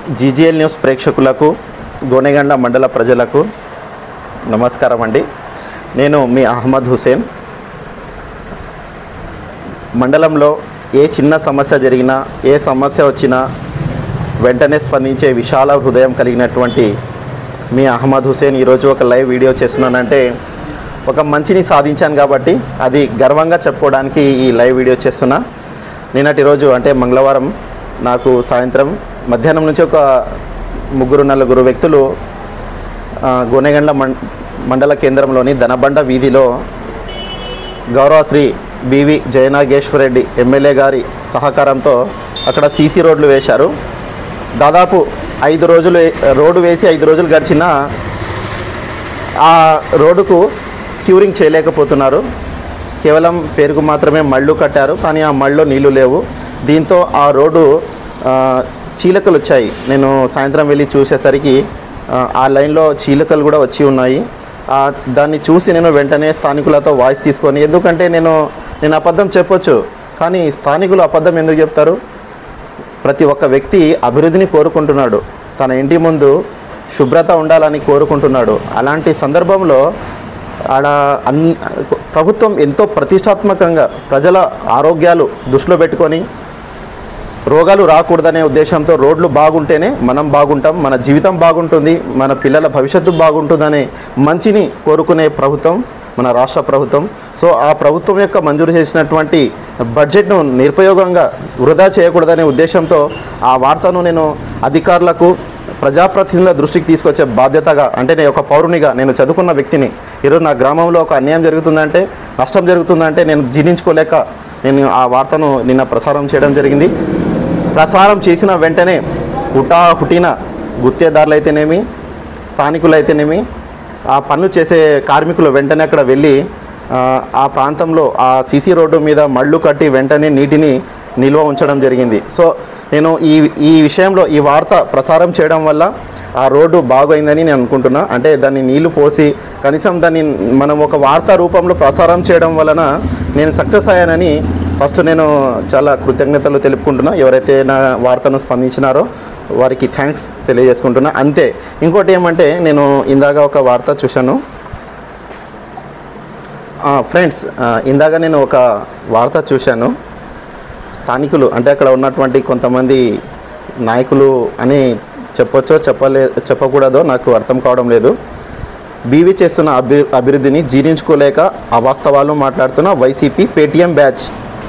GGL news ప్రేక్షకులకు గోనెగండ మండల ప్రజలకు నమస్కారం అండి నేను మీ అహ్మద్ హుసేన్ మండలంలో ఏ చిన్న సమస్య జరిగినా ఏ సమస్య వచ్చినా వెంటనే స్పందించే విశాల హృదయం కలిగినటువంటి మీ అహ్మద్ హుసేన్ ఈరోజు ఒక లైవ్ వీడియో చేస్తున్నానంటే ఒక మంచిని సాధించాను కాబట్టి అది గర్వంగా చెప్పుకోవడానికి ఈ లైవ్ వీడియో చేస్తున్నా నిన్నటి రోజు అంటే మంగళవారం నాకు సాయంత్రం మధ్యాహ్నం నుంచి ఒక ముగ్గురు నలుగురు వ్యక్తులు ఆ, గోనెగండ్ల మం మండల కేంద్రంలోని ధనబండ వీధిలో గౌరవ శ్రీ బివి జయనాగేశ్వర రెడ్డి ఎమ్మెల్యే గారి సహకారంతో అక్కడ సీసీ రోడ్లు వేశారు దాదాపు ఐదు రోజులు వే- రోడ్డు వేసి ఐదు రోజులు గడిచినా ఆ రోడ్డుకు క్యూరింగ్ చేయలేకపోతున్నారు కేవలం పేరుకు మాత్రమే మళ్ళు కట్టారు కానీ ఆ మళ్ళలో నీళ్లు లేవు దీంతో ఆ రోడ్డు ఆ, చీలకలు వచ్చాయి నేను సాయంత్రం వెళ్ళి చూసేసరికి ఆ, ఆ లైన్లో చీలకలు కూడా వచ్చి ఉన్నాయి ఆ, దాన్ని చూసి నేను వెంటనే స్థానికులతో వాయిస్ తీసుకొని ఎందుకంటే నేను నేను అబద్ధం చెప్పొచ్చు కానీ స్థానికులు అబద్ధం ఎందుకు చెప్తారు ప్రతి ఒక్క వ్యక్తి అభివృద్ధిని కోరుకుంటున్నాడు తన ఇంటి ముందు శుభ్రత ఉండాలని కోరుకుంటున్నాడు అలాంటి సందర్భంలో ఆడ అన్ ప్రభుత్వం ఎంతో ప్రతిష్టాత్మకంగా ప్రజల ఆరోగ్యాలు దృష్టిలో పెట్టుకొని రోగాలు రాకూడదనే ఉద్దేశంతో రోడ్లు బాగుంటేనే మనం బాగుంటాం మన జీవితం బాగుంటుంది మన పిల్లల భవిష్యత్తు బాగుంటుందనే మంచిని కోరుకునే ప్రభుత్వం మన రాష్ట్ర ప్రభుత్వం సో ఆ ప్రభుత్వం యొక్క మంజూరు చేసినటువంటి బడ్జెట్ను నిరుపయోగంగా వృధా చేయకూడదనే ఉద్దేశంతో ఆ వార్తను నేను అధికారులకు ప్రజాప్రతినిధుల దృష్టికి తీసుకొచ్చే బాధ్యతగా అంటే నేను ఒక పౌరునిగా నేను చదువుకున్న వ్యక్తిని ఈరోజు నా గ్రామంలో ఒక అన్యాయం జరుగుతుందంటే నష్టం జరుగుతుందంటే నేను జీర్ణించుకోలేక నేను ఆ వార్తను నిన్న ప్రసారం చేయడం జరిగింది ప్రసారం చేసిన వెంటనే హుటా హుటిన గుత్తేదారులు అయితేనేమి స్థానికులు అయితేనేమి ఆ పనులు చేసే కార్మికులు వెంటనే అక్కడ వెళ్ళి ఆ, ఆ ప్రాంతంలో ఆ సీసీ రోడ్డు మీద మళ్ళు కట్టి వెంటనే నీటిని నిల్వ ఉంచడం జరిగింది సో నేను ఈ ఈ విషయంలో ఈ వార్త ప్రసారం చేయడం వల్ల ఆ రోడ్డు బాగైందని నేను అనుకుంటున్నా అంటే దాన్ని నీళ్లు పోసి కనీసం దాన్ని మనం ఒక వార్తా రూపంలో ప్రసారం చేయడం వలన నేను సక్సెస్ అయ్యానని ఫస్ట్ నేను చాలా కృతజ్ఞతలు తెలుపుకుంటున్నా ఎవరైతే నా వార్తను స్పందించినారో వారికి థ్యాంక్స్ తెలియజేసుకుంటున్నా అంతే ఇంకోటి ఏమంటే నేను ఇందాక ఒక వార్త చూశాను ఫ్రెండ్స్ ఇందాక నేను ఒక వార్త చూశాను స్థానికులు అంటే అక్కడ ఉన్నటువంటి కొంతమంది నాయకులు అని చెప్పొచ్చో చెప్పలే చెప్పకూడదో నాకు అర్థం కావడం లేదు బీవీ చేస్తున్న అభి అభివృద్ధిని జీర్ణించుకోలేక అవాస్తవాలు మాట్లాడుతున్న వైసీపీ పేటీఎం బ్యాచ్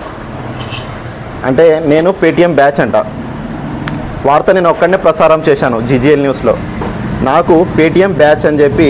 అంటే నేను పేటీఎం బ్యాచ్ అంట వార్త నేను ఒక్కడనే ప్రసారం చేశాను జీజీఎల్ న్యూస్లో నాకు పేటీఎం బ్యాచ్ అని చెప్పి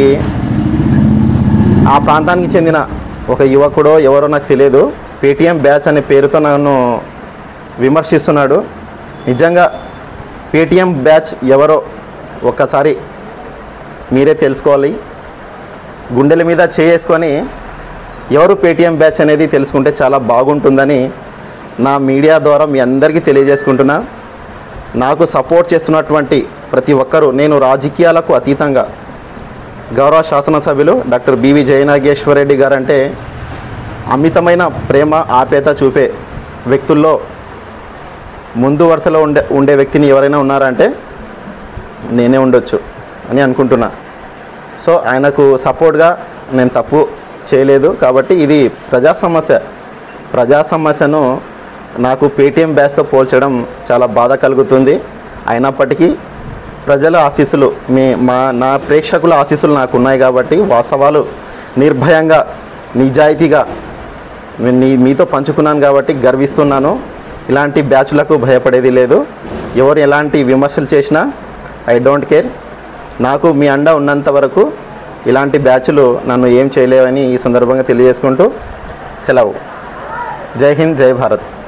ఆ ప్రాంతానికి చెందిన ఒక యువకుడో ఎవరో నాకు తెలియదు పేటీఎం బ్యాచ్ అనే పేరుతో నన్ను విమర్శిస్తున్నాడు నిజంగా పేటీఎం బ్యాచ్ ఎవరో ఒక్కసారి మీరే తెలుసుకోవాలి గుండెల మీద చేసుకొని ఎవరు పేటీఎం బ్యాచ్ అనేది తెలుసుకుంటే చాలా బాగుంటుందని నా మీడియా ద్వారా మీ అందరికీ తెలియజేసుకుంటున్నా నాకు సపోర్ట్ చేస్తున్నటువంటి ప్రతి ఒక్కరూ నేను రాజకీయాలకు అతీతంగా గౌరవ శాసనసభ్యులు డాక్టర్ బివి జయనాగేశ్వర రెడ్డి గారు అంటే అమితమైన ప్రేమ ఆప్యాయత చూపే వ్యక్తుల్లో ముందు వరుసలో ఉండే ఉండే వ్యక్తిని ఎవరైనా ఉన్నారంటే నేనే ఉండొచ్చు అని అనుకుంటున్నా సో ఆయనకు సపోర్ట్గా నేను తప్పు చేయలేదు కాబట్టి ఇది ప్రజా సమస్య ప్రజా సమస్యను నాకు పేటీఎం బ్యాచ్తో పోల్చడం చాలా బాధ కలుగుతుంది అయినప్పటికీ ప్రజల ఆశీస్సులు మీ మా నా ప్రేక్షకుల ఆశీస్సులు నాకు ఉన్నాయి కాబట్టి వాస్తవాలు నిర్భయంగా నిజాయితీగా నేను నీ మీతో పంచుకున్నాను కాబట్టి గర్విస్తున్నాను ఇలాంటి బ్యాచ్లకు భయపడేది లేదు ఎవరు ఎలాంటి విమర్శలు చేసినా ఐ డోంట్ కేర్ నాకు మీ అండ ఉన్నంత వరకు ఇలాంటి బ్యాచ్లు నన్ను ఏం చేయలేవని ఈ సందర్భంగా తెలియజేసుకుంటూ సెలవు జై హింద్ జై భారత్